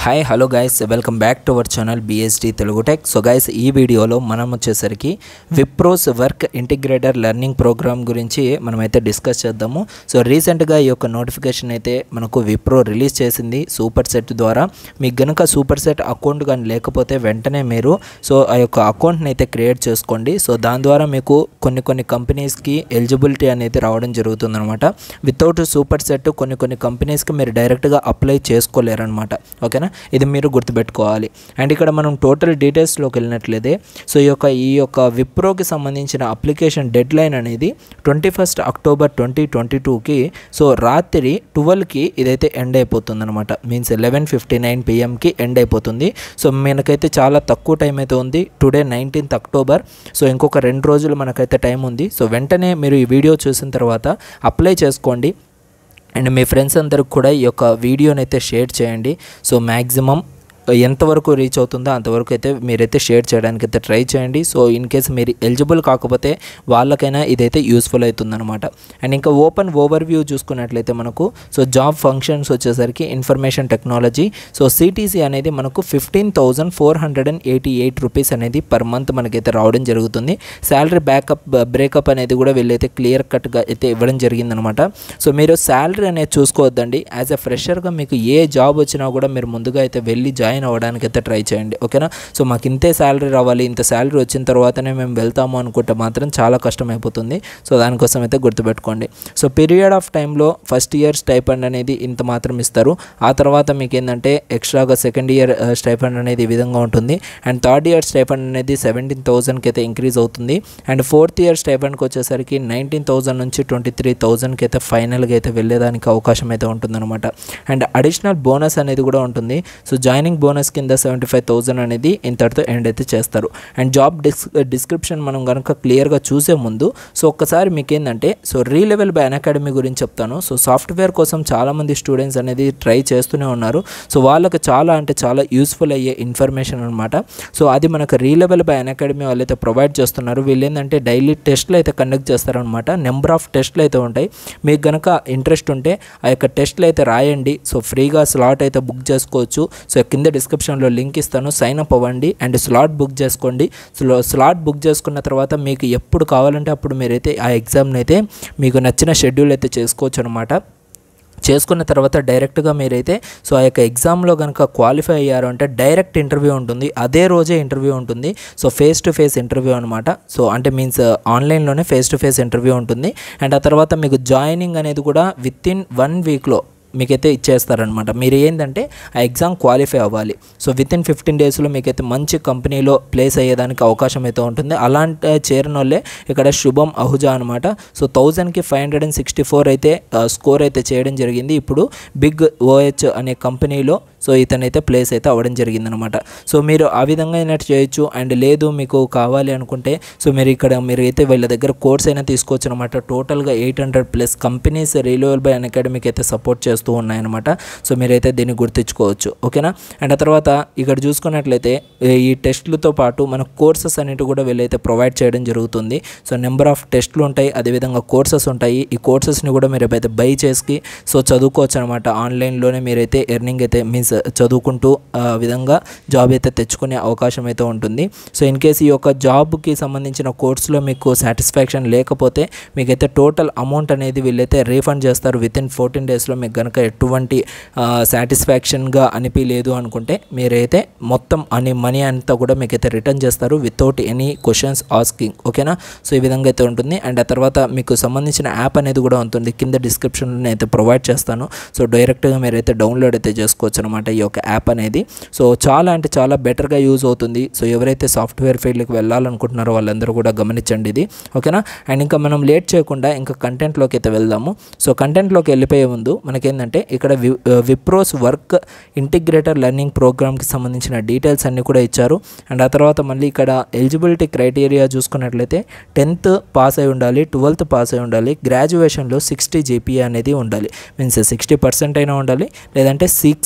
hi hello guys welcome back to our channel BSD Telugu tech so guys ఈ వీడియోలో మనం వచ్చేసరికి Wipro's work integrator learning program గురించి మనమైతే డిస్కస్ చేద్దాము సో రీసెంట్గా ఈ యొక్క నోటిఫికేషన్ అయితే మనకు విప్రో రిలీజ్ చేసింది సూపర్ సెట్ ద్వారా మీకు గనుక సూపర్ సెట్ అకౌంట్ కానీ లేకపోతే వెంటనే మీరు సో ఆ యొక్క అకౌంట్ని అయితే క్రియేట్ చేసుకోండి సో దాని ద్వారా మీకు కొన్ని కొన్ని కంపెనీస్కి ఎలిజిబిలిటీ అనేది రావడం జరుగుతుందన్నమాట వితౌట్ సూపర్ సెట్ కొన్ని కొన్ని కంపెనీస్కి మీరు డైరెక్ట్గా అప్లై చేసుకోలేరన్నమాట ఓకేనా ఇది మీరు గుర్తుపెట్టుకోవాలి అండ్ ఇక్కడ మనం టోటల్ డీటెయిల్స్లోకి వెళ్ళినట్లయితే సో ఈ యొక్క ఈ యొక్క విప్రోకి సంబంధించిన అప్లికేషన్ డెడ్ లైన్ అనేది twenty first October twenty twenty టూకి సో రాత్రి ట్వెల్వ్కి ఇదైతే ఎండ్ అయిపోతుంది అనమాట మీన్స్ లెవెన్ ఫిఫ్టీ నైన్ పిఎంకి ఎండ్ అయిపోతుంది సో మనకైతే చాలా తక్కువ టైం అయితే ఉంది టుడే నైన్టీన్త్ అక్టోబర్ సో ఇంకొక రెండు రోజులు మనకైతే టైం ఉంది సో వెంటనే మీరు ఈ వీడియో చూసిన తర్వాత అప్లై చేసుకోండి అండ్ మీ ఫ్రెండ్స్ అందరికి కూడా ఈ యొక్క వీడియోని అయితే షేర్ చేయండి సో మ్యాక్సిమం ఎంతవరకు రీచ్ అవుతుందో అంతవరకు అయితే మీరైతే షేర్ చేయడానికి అయితే ట్రై చేయండి సో ఇన్ కేస్ మీరు ఎలిజిబుల్ కాకపోతే వాళ్ళకైనా ఇదైతే యూస్ఫుల్ అవుతుందన్నమాట అండ్ ఇంకా ఓపెన్ ఓవర్ వ్యూ చూసుకున్నట్లయితే మనకు సో జాబ్ ఫంక్షన్స్ వచ్చేసరికి ఇన్ఫర్మేషన్ టెక్నాలజీ సో సిటీసీ అనేది మనకు fifteen thousand four hundred and eighty eight rupees అనేది పర్ మంత్ మనకైతే రావడం జరుగుతుంది శాలరీ బ్యాకప్ బ్రేకప్ అనేది కూడా వీళ్ళైతే క్లియర్ కట్గా అయితే ఇవ్వడం జరిగిందనమాట సో మీరు శాలరీ అనేది చూసుకోవద్దండి యాజ్ ఎ ఫ్రెషర్గా మీకు ఏ జాబ్ వచ్చినా కూడా మీరు ముందుగా అయితే వెళ్ళి జాయిన్ అవ్వడానికి అయితే ట్రై చేయండి ఓకేనా సో మాకు ఇంతే శాలరీ రావాలి ఇంత శాలరీ వచ్చిన తర్వాతనే మేము వెళ్తాము అనుకుంటే మాత్రం చాలా కష్టం అయిపోతుంది సో దానికోసం అయితే గుర్తుపెట్టుకోండి సో పీరియడ్ ఆఫ్ టైంలో ఫస్ట్ ఇయర్ స్టైఫండ్ అనేది ఇంత మాత్రం ఇస్తారు ఆ తర్వాత మీకు ఏంటంటే ఎక్స్ట్రాగా సెకండ్ ఇయర్ స్టైఫండ్ అనేది ఈ విధంగా ఉంటుంది అండ్ థర్డ్ ఇయర్ స్టైఫండ్ అనేది సెవెంటీన్ థౌసండ్కి అయితే ఇంక్రీజ్ అవుతుంది అండ్ ఫోర్త్ ఇయర్ స్టైఫండ్కి వచ్చేసరికి నైన్టీన్ థౌసండ్ నుంచి ట్వంటీ త్రీ థౌసండ్కి అయితే ఫైనల్గా అయితే వెళ్ళేదానికి అవకాశం అయితే ఉంటుందన్నమాట అండ్ అడిషనల్ బోనస్ అనేది కూడా ఉంటుంది సో జాయినింగ్ బోనస్ కింద సెవెంటీ ఫైవ్ థౌసండ్ అనేది ఇంతటితో ఎండ్ అయితే చేస్తారు అండ్ జాబ్ డిస్ డిస్క్రిప్షన్ మనం కనుక క్లియర్గా చూసే ముందు సో ఒక్కసారి మీకు ఏంటంటే so Relevel by Unacademy గురించి చెప్తాను సో సాఫ్ట్వేర్ కోసం చాలామంది స్టూడెంట్స్ అనేది ట్రై చేస్తూనే ఉన్నారు సో వాళ్ళకి చాలా అంటే చాలా యూస్ఫుల్ అయ్యే ఇన్ఫర్మేషన్ అనమాట సో అది మనకు రీలెవెల్ బై అన్ అకాడమీ వాళ్ళు అయితే ప్రొవైడ్ చేస్తున్నారు వీళ్ళు ఏంటంటే డైలీ టెస్ట్లు అయితే కండక్ట్ చేస్తారనమాట నెంబర్ ఆఫ్ టెస్ట్లు అయితే ఉంటాయి మీకు కనుక ఇంట్రెస్ట్ ఉంటే ఆ యొక్క టెస్ట్లు అయితే రాయండి సో ఫ్రీగా స్లాట్ అయితే బుక్ చేసుకోవచ్చు సో కింద డిస్క్రిప్షన్లో లింక్ ఇస్తాను సైన్ అప్ అవ్వండి అండ్ స్లాట్ బుక్ చేసుకోండి స్లో స్లాట్ బుక్ చేసుకున్న తర్వాత మీకు ఎప్పుడు కావాలంటే అప్పుడు మీరైతే ఆ ఎగ్జామ్ని అయితే మీకు నచ్చిన షెడ్యూల్ అయితే చేసుకోవచ్చు అనమాట చేసుకున్న తర్వాత డైరెక్ట్గా మీరైతే సో ఆ యొక్క ఎగ్జామ్లో కనుక క్వాలిఫై అయ్యారు అంటే డైరెక్ట్ ఇంటర్వ్యూ ఉంటుంది అదే రోజే ఇంటర్వ్యూ ఉంటుంది so face to face interview అనమాట సో అంటే మీన్స్ ఆన్లైన్లోనే ఫేస్ టు ఫేస్ ఇంటర్వ్యూ ఉంటుంది అండ్ ఆ తర్వాత మీకు జాయినింగ్ అనేది కూడా విత్ ఇన్ వన్ వీక్లో మీకైతే ఇచ్చేస్తారనమాట మీరు ఏంటంటే ఆ ఎగ్జామ్ క్వాలిఫై అవ్వాలి సో విత్ ఇన్ ఫిఫ్టీన్ డేస్లో మీకైతే మంచి కంపెనీలో ప్లేస్ అయ్యేదానికి అవకాశం అయితే ఉంటుంది అలాంటి చేరిన వాళ్ళే ఇక్కడ శుభం అహుజా అనమాట సో థౌజండ్కి five hundred and sixty four అయితే స్కోర్ అయితే చేయడం జరిగింది ఇప్పుడు బిగ్ ఓహెచ్ అనే కంపెనీలో సో ఇతనైతే ప్లేస్ అయితే అవ్వడం జరిగిందనమాట సో మీరు ఆ విధంగా అయినట్టు చేయొచ్చు అండ్ లేదు మీకు కావాలి అనుకుంటే సో మీరు ఇక్కడ మీరు అయితే వీళ్ళ దగ్గర కోర్స్ అయినా తీసుకోవచ్చు అనమాట టోటల్గా eight hundred plus companies reliable by అన్ అకాడమీకి అయితే సపోర్ట్ చేస్తూ ఉన్నాయన్నమాట సో మీరైతే దీన్ని గుర్తుంచుకోవచ్చు ఓకేనా అండ్ ఆ తర్వాత ఇక్కడ చూసుకున్నట్లయితే ఈ టెస్ట్లతో పాటు మన కోర్సెస్ అనేవి కూడా వీళ్ళైతే ప్రొవైడ్ చేయడం జరుగుతుంది సో నెంబర్ ఆఫ్ టెస్ట్లు ఉంటాయి అదేవిధంగా కోర్సెస్ ఉంటాయి ఈ కోర్సెస్ని కూడా మీరు అయితే బై చేసి సో చదువుకోవచ్చు అనమాట ఆన్లైన్లోనే మీరైతే ఎర్నింగ్ అయితే మీన్స్ చదువుకుంటూ ఆ విధంగా జాబ్ అయితే తెచ్చుకునే అవకాశం అయితే ఉంటుంది సో ఇన్ కేస్ ఈ యొక్క జాబ్కి సంబంధించిన కోర్సులో మీకు సాటిస్ఫాక్షన్ లేకపోతే మీకైతే టోటల్ అమౌంట్ అనేది వీళ్ళైతే రీఫండ్ చేస్తారు విత్ ఇన్ ఫోర్టీన్ డేస్లో మీకు కనుక ఎటువంటి సాటిస్ఫాక్షన్గా అనిపించలేదు అనుకుంటే మీరైతే మొత్తం అని మనీ అంతా కూడా మీకైతే రిటర్న్ చేస్తారు వితౌట్ ఎనీ క్వశ్చన్స్ ఆస్కింగ్ ఓకేనా సో ఈ విధంగా అయితే ఉంటుంది అండ్ ఆ తర్వాత మీకు సంబంధించిన యాప్ అనేది కూడా ఉంటుంది కింద డిస్క్రిప్షన్లో అయితే ప్రొవైడ్ చేస్తాను సో డైరెక్ట్గా మీరైతే డౌన్లోడ్ అయితే చేసుకోవచ్చు అనమాట ఈ యొక్క యాప్ అనేది సో చాలా అంటే చాలా బెటర్గా యూజ్ అవుతుంది సో ఎవరైతే సాఫ్ట్వేర్ ఫీల్డ్కి వెళ్ళాలనుకుంటున్నారో వాళ్ళందరూ కూడా గమనించండి ఇది ఓకేనా అండ్ ఇంకా మనం లేట్ చేయకుండా ఇంకా కంటెంట్లోకి అయితే వెళ్దాము సో కంటెంట్లోకి వెళ్ళిపోయే ముందు మనకేంటంటే ఇక్కడ we Wipro's work integrator learning ప్రోగ్రామ్కి సంబంధించిన డీటెయిల్స్ అన్నీ కూడా ఇచ్చారు అండ్ ఆ తర్వాత మళ్ళీ ఇక్కడ ఎలిజిబిలిటీ క్రైటీరియా చూసుకున్నట్లయితే టెన్త్ పాస్ అయి ఉండాలి ట్వెల్త్ పాస్ అయి ఉండాలి గ్రాడ్యుయేషన్లో సిక్స్టీ జీపీఏ అనేది ఉండాలి మీన్స్ సిక్స్టీ పర్సెంట్ అయినా ఉండాలి లేదంటే six point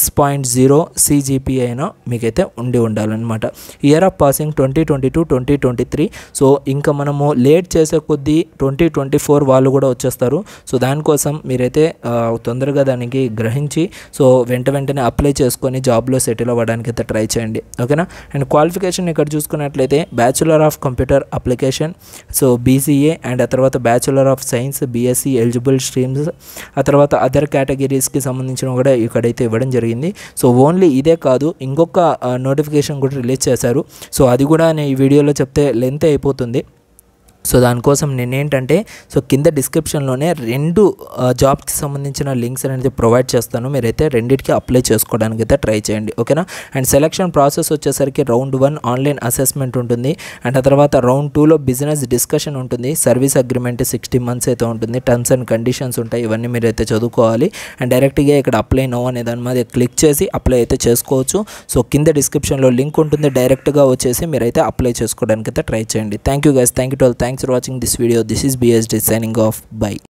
point zero CGPA అయినా మీకైతే ఉండి ఉండాలన్నమాట year of passing twenty twenty two twenty twenty three so ఇంకా మనము లేట్ చేసే కొద్దీ ట్వంటీ ట్వంటీ ఫోర్ వాళ్ళు కూడా వచ్చేస్తారు సో దానికోసం మీరైతే ఆ, తొందరగా దానికి గ్రహించి సో వెంట వెంటనే అప్లై చేసుకొని జాబ్లో సెటిల్ అవ్వడానికి అయితే ట్రై చేయండి ఓకేనా అండ్ క్వాలిఫికేషన్ ఇక్కడ చూసుకున్నట్లయితే bachelor of computer application so BCA and ఆ తర్వాత bachelor of science BSc eligible streams ఆ తర్వాత అదర్ కేటగిరీస్కి సంబంధించిన కూడా ఇక్కడైతే ఇవ్వడం జరిగింది సో ఓన్లీ ఇదే కాదు ఇంకొక నోటిఫికేషన్ కూడా రిలీజ్ చేశారు సో అది కూడా నేను ఈ వీడియోలో చెప్తే లెంత్ అయిపోతుంది సో దానికోసం నేనేంటంటే సో కింద డిస్క్రిప్షన్లోనే రెండు జాబ్కి సంబంధించిన లింక్స్ అనేది ప్రొవైడ్ చేస్తాను మీరైతే రెండింటికి అప్లై చేసుకోవడానికి అయితే ట్రై చేయండి ఓకేనా అండ్ సెలక్షన్ ప్రాసెస్ వచ్చేసరికి రౌండ్ వన్ ఆన్లైన్ అసెస్మెంట్ ఉంటుంది అండ్ ఆ తర్వాత రౌండ్ టూలో బిజినెస్ డిస్కషన్ ఉంటుంది సర్వీస్ అగ్రిమెంట్ సిక్స్టీ మంత్స్ అయితే ఉంటుంది టర్మ్స్ అండ్ కండిషన్స్ ఉంటాయి ఇవన్నీ మీరైతే చదువుకోవాలి అండ్ డైరెక్ట్గా ఇక్కడ అప్లై నో అనే దాని మీద క్లిక్ చేసి అప్లై అయితే చేసుకోవచ్చు సో కింద డిస్క్రిప్షన్లో లింక్ ఉంటుంది డైరెక్ట్గా వచ్చేసి మీరైతే అప్లై చేసుకోవడానికి అయితే ట్రై చేయండి thank you guys thank you to all thanks for watching this video this is BSD signing off by